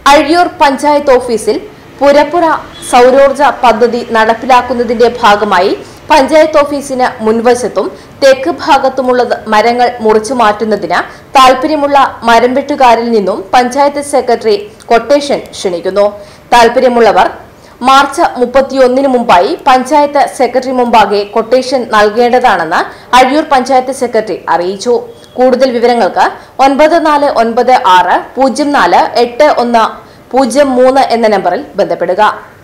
അഴിയൂർ പഞ്ചായത്ത് ഓഫീസിൽ പുരപ്പുറ സൗരോർജ പദ്ധതി നടപ്പിലാക്കുന്നതിന്റെ ഭാഗമായി പഞ്ചായത്ത് ഓഫീസിന് മുൻവശത്തും തെക്ക് ഭാഗത്തുമുള്ള മരങ്ങൾ മുറിച്ചു മാറ്റുന്നതിന് താൽപര്യമുള്ള മരം വെട്ടുകാരിൽ നിന്നും പഞ്ചായത്ത് സെക്രട്ടറി കൊട്ടേഷൻ ക്ഷണിക്കുന്നു താൽപര്യമുള്ളവർ മാർച്ച് മുപ്പത്തിയൊന്നിന് മുമ്പായി പഞ്ചായത്ത് സെക്രട്ടറി മുമ്പാകെ കൊട്ടേഷൻ നൽകേണ്ടതാണെന്ന് അഴിയൂർ പഞ്ചായത്ത് സെക്രട്ടറി അറിയിച്ചു കൂടുതൽ വിവരങ്ങൾക്ക് ഒൻപത് നാല് ഒൻപത് ആറ് പൂജ്യം നാല് എട്ട് ഒന്ന് പൂജ്യം മൂന്ന് എന്ന നമ്പറിൽ ബന്ധപ്പെടുക